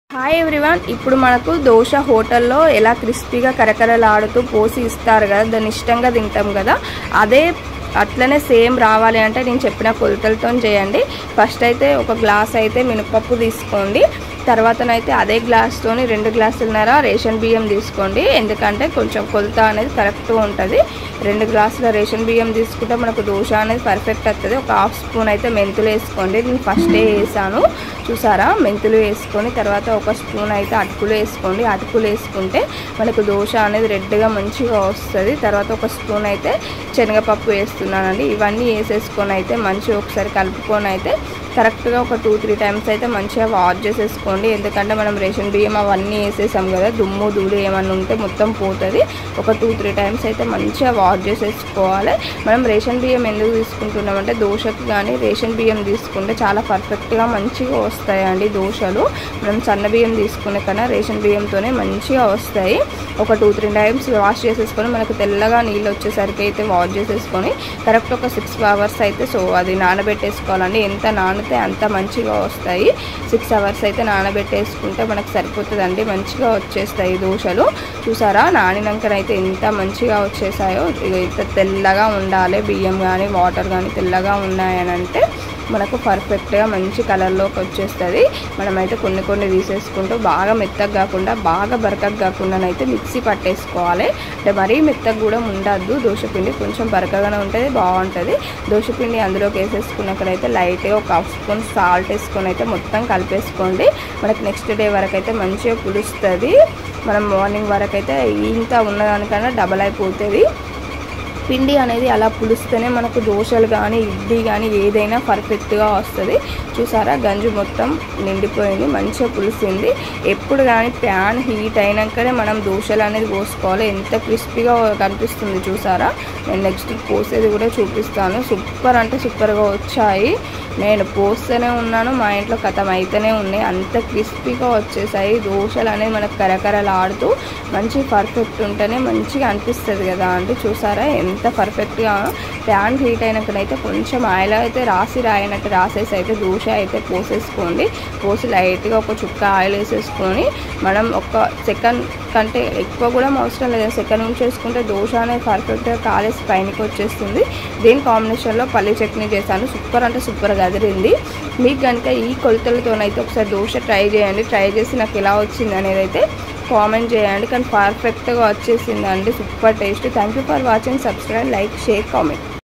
hi everyone ఇప్పుడు మనకు దోశ హోటల్లో ఎలా క్రిస్పీగా కరకరలాడుతూ పోసి ఇస్తారు కదా దాన్ని ఇష్టంగా తింటాం కదా అదే అట్లనే సేమ్ రావాలి అంటే నేను చెప్పిన కొలతలతో చేయండి ఫస్ట్ అయితే ఒక గ్లాస్ అయితే మినపప్పు తీసుకోండి తర్వాతనైతే అదే గ్లాస్తోని రెండు గ్లాసులన్నర రేషన్ బియ్యం తీసుకోండి ఎందుకంటే కొంచెం కొలత అనేది కరెక్ట్గా ఉంటుంది రెండు గ్లాసుల రేషన్ బియ్యం తీసుకుంటే మనకు దోశ అనేది పర్ఫెక్ట్ వస్తుంది ఒక హాఫ్ స్పూన్ అయితే మెంతులు వేసుకోండి నేను ఫస్టే వేసాను చూసారా మెంతులు వేసుకొని తర్వాత ఒక స్పూన్ అయితే అటుకులు వేసుకోండి అటుకులు వేసుకుంటే మనకు దోశ అనేది రెడ్గా మంచిగా వస్తుంది తర్వాత ఒక స్పూన్ అయితే శనగపప్పు వేస్తున్నానండి ఇవన్నీ వేసేసుకొని అయితే మంచిగా ఒకసారి కలుపుకొని అయితే కరెక్ట్గా ఒక టూ త్రీ టైమ్స్ అయితే మంచిగా వాష్ చేసేసుకోండి ఎందుకంటే మనం రేషన్ బియ్యం అవన్నీ వేసేసాం కదా దుమ్ము ధూళి ఏమన్నా ఉంటే మొత్తం పోతుంది ఒక టూ త్రీ టైమ్స్ అయితే మంచిగా వాష్ చేసేసుకోవాలి మనం రేషన్ బియ్యం ఎందుకు తీసుకుంటున్నామంటే దోశకి కానీ రేషన్ బియ్యం తీసుకుంటే చాలా పర్ఫెక్ట్గా మంచిగా వస్తాయండి దోశలు మనం సన్న బియ్యం తీసుకునే కన్నా రేషన్ బియ్యంతోనే మంచిగా వస్తాయి ఒక టూ త్రీ టైమ్స్ వాష్ చేసేసుకొని మనకు తెల్లగా నీళ్ళు వచ్చేసరికి అయితే వాష్ చేసేసుకొని కరెక్ట్ ఒక సిక్స్ అవర్స్ అయితే సో అది నానబెట్టేసుకోవాలండి ఎంత నానితే అంత మంచిగా వస్తాయి సిక్స్ అవర్స్ అయితే నానబెట్టేసుకుంటే మనకు సరిపోతుందండి మంచిగా వచ్చేస్తాయి దోశలు చూసారా నానినాకనైతే ఎంత మంచిగా వచ్చేసాయో ఇగ ఇంత తెల్లగా ఉండాలి బియ్యం కానీ వాటర్ కానీ తెల్లగా ఉన్నాయని అంటే మనకు పర్ఫెక్ట్గా మంచి కలర్లోకి వచ్చేస్తుంది మనమైతే కొన్ని కొన్ని తీసేసుకుంటూ బాగా మెత్తగా కాకుండా బాగా బరకగా కాకుండా అయితే మిక్సీ పట్టేసుకోవాలి అంటే మరీ మెత్తగా కూడా ఉండద్దు దోశపిండి కొంచెం బరకగానే ఉంటుంది బాగుంటుంది దోశపిండి అందులోకి వేసేసుకున్నక్కడైతే లైట్గా ఒక హాఫ్ స్పూన్ సాల్ట్ వేసుకొని అయితే మొత్తం కలిపేసుకోండి మనకి నెక్స్ట్ డే వరకు అయితే మంచిగా పులుస్తుంది మనం మార్నింగ్ వరకు అయితే ఇంత ఉన్నదానికన్నా డబల్ అయిపోతుంది పిండి అనేది అలా పులిస్తేనే మనకు దోశలు కానీ ఇడ్లీ కానీ ఏదైనా పర్ఫెక్ట్గా వస్తుంది చూసారా గంజు మొత్తం నిండిపోయింది మంచిగా పులిసింది ఎప్పుడు కానీ ప్యాన్ హీట్ అయినాకనే మనం దోశలు అనేది పోసుకోవాలి ఎంత క్రిస్పీగా కనిపిస్తుంది చూసారా నేను నెక్స్ట్ పోసేది కూడా చూపిస్తాను సూపర్ అంటే సూపర్గా వచ్చాయి నేను పోస్తూనే ఉన్నాను మా ఇంట్లో కథం అయితేనే ఉన్నాయి అంత క్రిస్పీగా వచ్చేసాయి దోశలు అనేది మనకు కరకరలాడుతూ మంచి పర్ఫెక్ట్ ఉంటేనే మంచిగా అనిపిస్తుంది కదా అంటే చూసారా ఎంత పర్ఫెక్ట్గా ప్యాన్ హీట్ అయినక్కడైతే కొంచెం ఆయిల్ అయితే రాసి రాయినట్టు రాసేసి అయితే దోశ అయితే పోసేసుకోండి పోసి లైట్గా ఒక చుక్క ఆయిల్ వేసేసుకొని మనం ఒక సెకండ్ కంటే ఎక్కువ కూడా అవసరం లేదు సెకండ్ నుంచి వేసుకుంటే దోశ అనేది పర్ఫెక్ట్గా కాలేసి పైనకి వచ్చేస్తుంది దీని కాంబినేషన్లో పల్లి చట్నీ చేశాను సూపర్ అంటే సూపర్గా అదిరింది మీకు కనుక ఈ కొలతలతోనైతే ఒకసారి దోశ ట్రై చేయండి ట్రై చేసి నాకు ఎలా వచ్చింది అనేది అయితే కామెంట్ చేయండి కానీ పర్ఫెక్ట్గా వచ్చేసిందండి super taste thank you for watching subscribe like share comment